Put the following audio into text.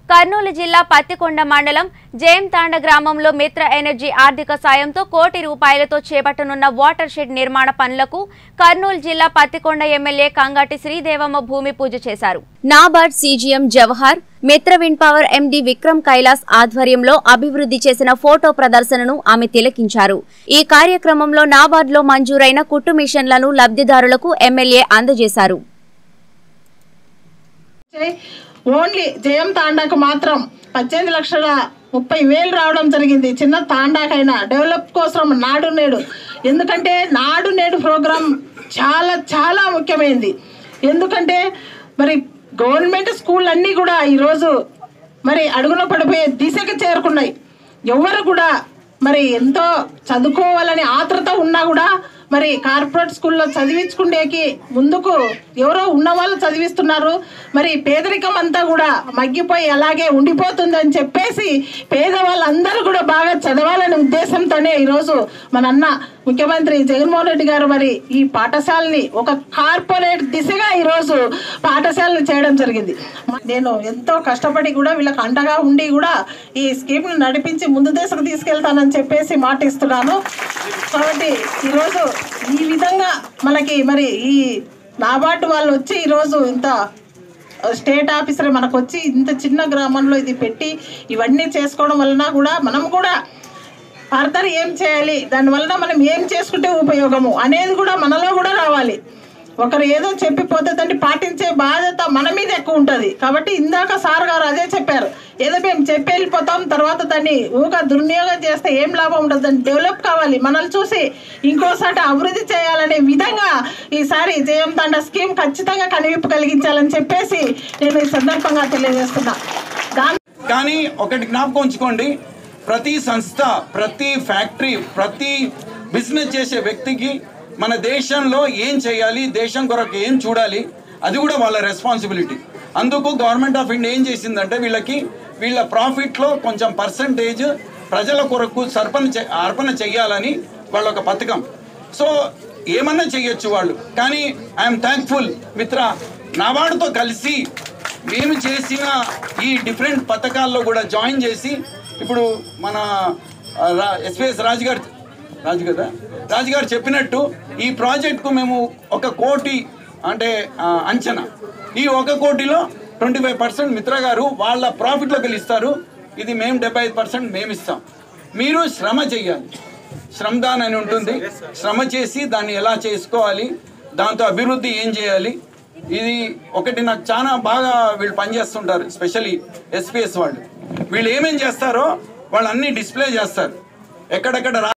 కర్నూలు జిల్లా పత్తికొండ మండలం జయంతాండ గ్రామంలో మిత్ర ఎనర్జీ ఆర్థిక సాయంతో కోటి రూపాయలతో చేపట్టనున్న వాటర్ షెడ్ నిర్మాణ పనులకు కర్నూలు జిల్లా పత్తికొండ ఎమ్మెల్యే కంగాటి శ్రీదేవమ్మ భూమి పూజ చేశారు NABARD CGM Jawahar Mitra Win Power MD Vikram Kailas ఆధ్వర్యంలో అభివృద్ధి చేసిన ఫోటో ప్రదర్శనను ఆమె తిలకించారు ఈ కార్యక్రమంలో నాబార్డ్లో మంజూరైన కుట్టు మిషన్లను లబ్ధిదారులకు ఎమ్మెల్యే అందజేశారు చేయి. ఓన్లీ జయం తాండాకు మాత్రం పద్దెనిమిది లక్షల ముప్పై వేలు రావడం జరిగింది చిన్న తాండాకైనా డెవలప్ కోసం నాడు నేడు ఎందుకంటే నాడు నేడు ప్రోగ్రాం చాలా చాలా ముఖ్యమైనది ఎందుకంటే మరి గవర్నమెంట్ స్కూల్ అన్నీ కూడా ఈరోజు మరి అడుగున పడిపోయే దిశకి చేరుకున్నాయి ఎవరు కూడా మరి ఎంతో చదువుకోవాలని ఆత్రత ఉన్నా కూడా మరి కార్పొరేట్ స్కూల్లో చదివించుకునేకి ముందుకు ఎవరో ఉన్న వాళ్ళు చదివిస్తున్నారు మరి పేదరికం అంతా కూడా మగ్గిపోయి అలాగే ఉండిపోతుందని చెప్పేసి పేదవాళ్ళందరూ కూడా బాగా చదవాలనే ఉద్దేశంతోనే ఈరోజు మన అన్న ముఖ్యమంత్రి జగన్మోహన్ రెడ్డి గారు మరి ఈ పాఠశాలని ఒక కార్పొరేట్ దిశగా ఈరోజు పాఠశాలను చేయడం జరిగింది నేను ఎంతో కష్టపడి కూడా వీళ్ళకి అండగా ఉండి కూడా ఈ స్కీమ్ను నడిపించి ముందు దశకు తీసుకెళ్తానని చెప్పేసి మాట ఇస్తున్నాను కాబట్టి ఈరోజు ఈ విధంగా మనకి మరి ఈ నాబార్డు వాళ్ళు వచ్చి ఈరోజు ఇంత స్టేట్ ఆఫీసర్ మనకు వచ్చి ఇంత చిన్న గ్రామంలో ఇది పెట్టి ఇవన్నీ చేసుకోవడం వలన కూడా మనం కూడా ఫర్దర్ ఏం చేయాలి దానివలన మనం ఏం చేసుకుంటే ఉపయోగము అనేది కూడా మనలో కూడా రావాలి ఒకరు ఏదో చెప్పిపోతే దాన్ని పాటించే బాధ్యత మన మీద ఎక్కువ ఉంటుంది కాబట్టి ఇందాక సార్ గారు అదే చెప్పారు ఏదో మేము చెప్పి వెళ్ళిపోతాం తర్వాత దాన్ని ఊగా దుర్వినియోగం చేస్తే ఏం లాభం ఉండదు దాన్ని డెవలప్ కావాలి మనల్ని చూసి ఇంకోసారి అభివృద్ధి చేయాలనే విధంగా ఈసారి జయం దండ స్కీమ్ ఖచ్చితంగా కనివిప్పు కలిగించాలని చెప్పేసి నేను ఈ సందర్భంగా తెలియజేస్తున్నా దాని కానీ ఒకటి జ్ఞాపకం ఉంచుకోండి ప్రతి సంస్థ ప్రతి ఫ్యాక్టరీ ప్రతి బిజినెస్ చేసే వ్యక్తికి మన దేశంలో ఏం చేయాలి దేశం కొరకు ఏం చూడాలి అది కూడా వాళ్ళ రెస్పాన్సిబిలిటీ అందుకు గవర్నమెంట్ ఆఫ్ ఇండియా ఏం చేసిందంటే వీళ్ళకి వీళ్ళ ప్రాఫిట్లో కొంచెం పర్సంటేజ్ ప్రజల కొరకు సర్పణ చే- అర్పణ చెయ్యాలని వాళ్ళ ఒక పథకం సో ఏమన్నా చెయ్యొచ్చు వాళ్ళు కానీ ఐఎమ్ థ్యాంక్ఫుల్ మిత్ర నాబార్డుతో కలిసి మేము చేసిన ఈ డిఫరెంట్ పథకాల్లో కూడా జాయిన్ చేసి ఇప్పుడు మన ఎస్పీఎస్ రాజు గారు రాజు కదా రాజు గారు చెప్పినట్టు ఈ ప్రాజెక్ట్కు మేము ఒక కోటి అంటే ఆ, అంచనా ఈ ఒక కోటిలో ట్వంటీ ఫైవ్ పర్సెంట్ మిత్ర గారు వాళ్ళ ప్రాఫిట్లోకి ఇస్తారు ఇది మేము డెబ్బై ఐదు పర్సెంట్ మేము ఇస్తాం మీరు శ్రమ చెయ్యాలి శ్రమదాన్ అని ఉంటుంది శ్రమ చేసి దాన్ని ఎలా చేసుకోవాలి దాంతో అభివృద్ధి ఏం చేయాలి ఇది ఒకటి నాకు చాలా బాగా వీళ్ళు పనిచేస్తుంటారు స్పెషల్లీ ఎస్పీఎస్ వాళ్ళు వీళ్ళు ఏమేం చేస్తారో వాళ్ళు అన్ని డిస్ప్లే చేస్తారు ఎక్కడెక్కడ రా-